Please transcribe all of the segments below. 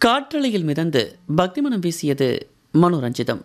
காற்றலையில் மிதந்து பக்திமனம் வீசியது மனோரஞ்சிதம்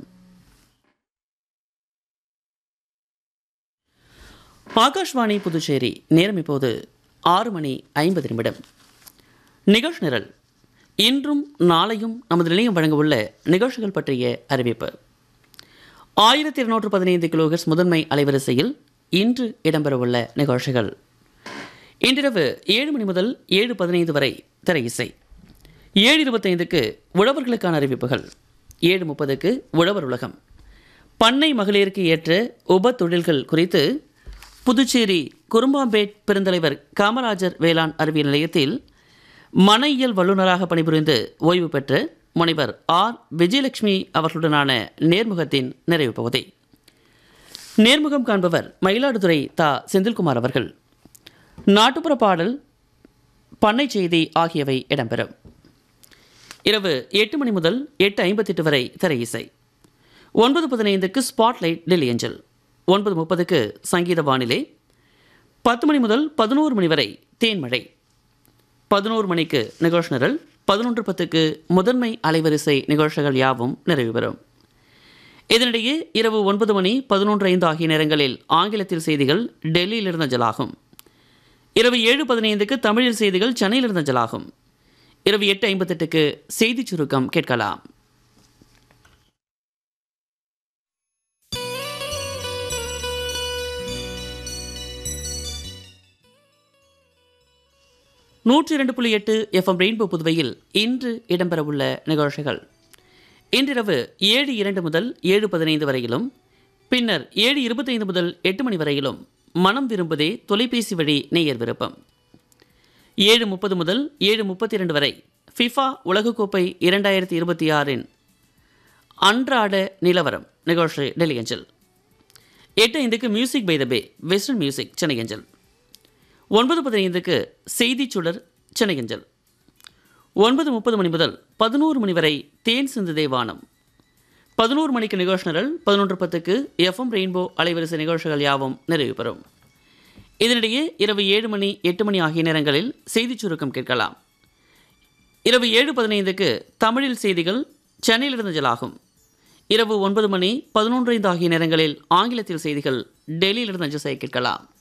ஆகாஷ்வாணி புதுச்சேரி நேரம் இப்போது ஆறு மணி ஐம்பது நிமிடம் நிகழ்ச்சி நிரல் இன்றும் நாளையும் நமது நிலையம் வழங்கவுள்ள நிகழ்ச்சிகள் பற்றிய அறிவிப்பு ஆயிரத்தி இருநூற்று பதினைந்து கிலோஹெர்ட்ஸ் முதன்மை அலைவரிசையில் இன்று இடம்பெறவுள்ள நிகழ்ச்சிகள் இன்றிரவு ஏழு மணி முதல் ஏழு பதினைந்து வரை திரை இசை ஏழு இருபத்தைந்துக்கு உழவர்களுக்கான அறிவிப்புகள் ஏழு முப்பதுக்கு உழவர் உலகம் பண்ணை மகளிருக்கு ஏற்ற உப தொழில்கள் குறித்து புதுச்சேரி குறும்பாம்பேட் பெருந்தலைவர் காமராஜர் வேளாண் அறிவியல் நிலையத்தில் மனையியல் வல்லுநராக பணிபுரிந்து ஓய்வு பெற்ற முனைவர் ஆர் விஜயலட்சுமி அவர்களுடனான நேர்முகத்தின் நிறைவு பகுதி நேர்முகம் காண்பவர் மயிலாடுதுறை தா செந்தில்குமார் அவர்கள் நாட்டுப்புற பாடல் பண்ணை செய்தி ஆகியவை இடம்பெறும் இரவு எட்டு மணி முதல் எட்டு ஐம்பத்தெட்டு வரை திரை இசை ஒன்பது பதினைந்துக்கு ஸ்பாட்லைட் டெல்லி ஏஞ்சல் ஒன்பது முப்பதுக்கு சங்கீத வானிலை பத்து மணி முதல் பதினோரு மணி வரை தேன்மழை பதினோரு மணிக்கு நிகழ்ச்சி நிரல் பதினொன்று பத்துக்கு முதன்மை அலைவரிசை நிகழ்ச்சிகள் யாவும் நிறைவு பெறும் இதனிடையே இரவு ஒன்பது மணி பதினொன்று ஐந்து ஆகிய நேரங்களில் ஆங்கிலத்தில் செய்திகள் டெல்லியிலிருந்து அஞ்சலாகும் இரவு ஏழு பதினைந்துக்கு தமிழில் செய்திகள் சென்னையிலிருந்து அஞ்சலாகும் இரவு எட்டு ஐம்பத்தெட்டுக்கு செய்திச் சுருக்கம் கேட்கலாம் நூற்றி இரண்டு புள்ளி எட்டு எஃப்எம் ரெயின்போ புதுவையில் இன்று இடம்பெறவுள்ள நிகழ்ச்சிகள் இன்றிரவு ஏழு இரண்டு முதல் ஏழு பதினைந்து வரையிலும் பின்னர் ஏழு இருபத்தைந்து முதல் எட்டு மணி வரையிலும் மனம் விரும்புதே தொலைபேசி வழி நேயர் விருப்பம் ஏழு முப்பது முதல் ஏழு முப்பத்தி இரண்டு வரை ஃபிஃபா உலகக்கோப்பை இரண்டாயிரத்தி இருபத்தி ஆறின் அன்றாட நிலவரம் நிகழ்ச்சி டெல்லி அஞ்சல் எட்டு ஐந்துக்கு music by the bay western music Chennai அஞ்சல் ஒன்பது பதினைந்துக்கு செய்திச் சுடர் சென்னை அஞ்சல் ஒன்பது முப்பது மணி முதல் பதினோரு மணி வரை தேன் சிந்துதே வானம் பதினோரு மணிக்கு நிகழ்ச்சி நிரல் பதினொன்று பத்துக்கு எஃப்எம் ரெயின்போ அலைவரிசை நிகழ்ச்சிகள் யாவும் நிறைவு பெறும் இதனிடையே இரவு ஏழு மணி எட்டு மணி ஆகிய நேரங்களில் செய்திச் சுருக்கம் கேட்கலாம் இரவு ஏழு பதினைந்துக்கு தமிழில் செய்திகள் சென்னையிலிருந்து ஜலாகும் இரவு ஒன்பது மணி பதினொன்று ஐந்து ஆகிய நேரங்களில் ஆங்கிலத்தில் செய்திகள் டெல்லியிலிருந்து அஞ்சல் செய்ய கேட்கலாம்